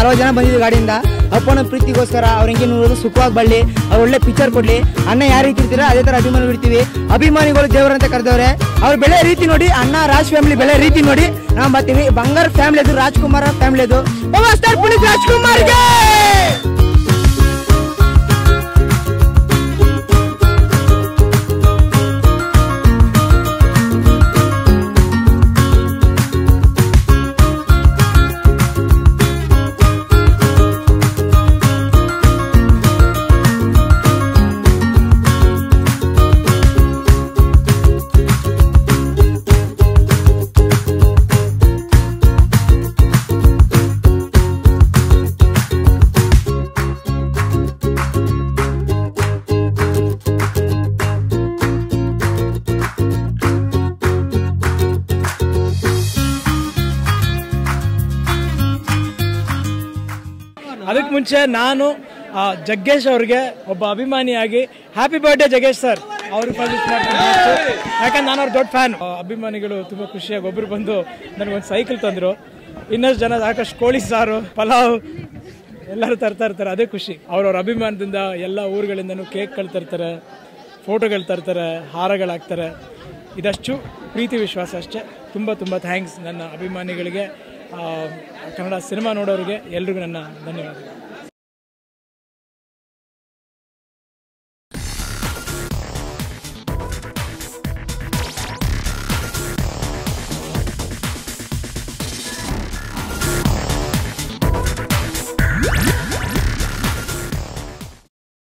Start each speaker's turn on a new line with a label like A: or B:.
A: ಅರವತ್ತು ಜನ ಬಂದಿದ್ದು ಗಾಡಿಯಿಂದ ಅಪ್ಪನ ಪ್ರೀತಿಗೋಸ್ಕರ ಅವ್ರ ಹೆಂಗೆ ನೋಡೋದು ಸುಖವಾಗಿ ಬಳ್ಳಿ ಅವ್ರು ಒಳ್ಳೆ ಪಿಕ್ಚರ್ ಕೊಡ್ಲಿ ಅಣ್ಣ ಯಾವ ರೀತಿ ಇರ್ತೀರ ಅದೇ ತರ ಅಭಿಮಾನ ಬಿಡ್ತೀವಿ ಅಭಿಮಾನಿಗಳು ದೇವರಂತ ಕರೆದವ್ರೆ ಅವ್ರ ಬೆಳೆ ರೀತಿ ನೋಡಿ ಅಣ್ಣ ರಾಜ್ ಫ್ಯಾಮಿಲಿ ಬೆಳೆ ರೀತಿ ನೋಡಿ ನಾವು ಬರ್ತೀವಿ ಬಂಗಾರ ಫ್ಯಾಮಿಲಿ ಅದು ರಾಜ್ಕುಮಾರ್ ಫ್ಯಾಮಿಲಿ ಅದು ಪವರ್ ಸ್ಟಾರ್ ಪುನೀತ್ ರಾಜ್ಕುಮಾರ್ಗೆ
B: ಅದಕ್ಕೆ ಮುಂಚೆ ನಾನು ಆ, ಜಗ್ಗೇಶ್ ಅವ್ರಿಗೆ ಒಬ್ಬ ಅಭಿಮಾನಿಯಾಗಿ ಹ್ಯಾಪಿ ಬರ್ಡೇ ಜಗ್ಗೇಶ್ ಸರ್ ಅವ್ರಿಗೆ ಪಬ್ಲಿಷ್ ಮಾಡ್ತೀನಿ ಯಾಕಂದ್ರೆ ನಾನು ಅವ್ರ ದೊಡ್ಡ ಫ್ಯಾನ್ ಅಭಿಮಾನಿಗಳು ತುಂಬ ಖುಷಿಯಾಗಿ ಒಬ್ರು ಬಂದು ನನಗೊಂದು ಸೈಕಲ್ ತಂದರು ಇನ್ನಷ್ಟು ಜನ ಸಾಕಷ್ಟು ಕೋಳಿ ಸಾರು ಪಲಾವ್ ಎಲ್ಲರೂ ತರ್ತಾ ಇರ್ತಾರೆ ಅದೇ ಖುಷಿ ಅವ್ರವ್ರ ಅಭಿಮಾನದಿಂದ ಎಲ್ಲ ಊರುಗಳಿಂದನೂ ಕೇಕ್ಗಳು ತರ್ತಾರೆ ಫೋಟೋಗಳು ತರ್ತಾರೆ ಹಾರಗಳಾಗ್ತಾರೆ ಇದಷ್ಟು ಪ್ರೀತಿ ವಿಶ್ವಾಸ ಅಷ್ಟೇ ತುಂಬ ತುಂಬ ಥ್ಯಾಂಕ್ಸ್ ನನ್ನ ಅಭಿಮಾನಿಗಳಿಗೆ ಆ, ಕನ್ನಡ ಸಿನಿಮಾ ನೋಡೋರಿಗೆ ಎಲ್ರಿಗೂ ನನ್ನ ಧನ್ಯವಾದಗಳು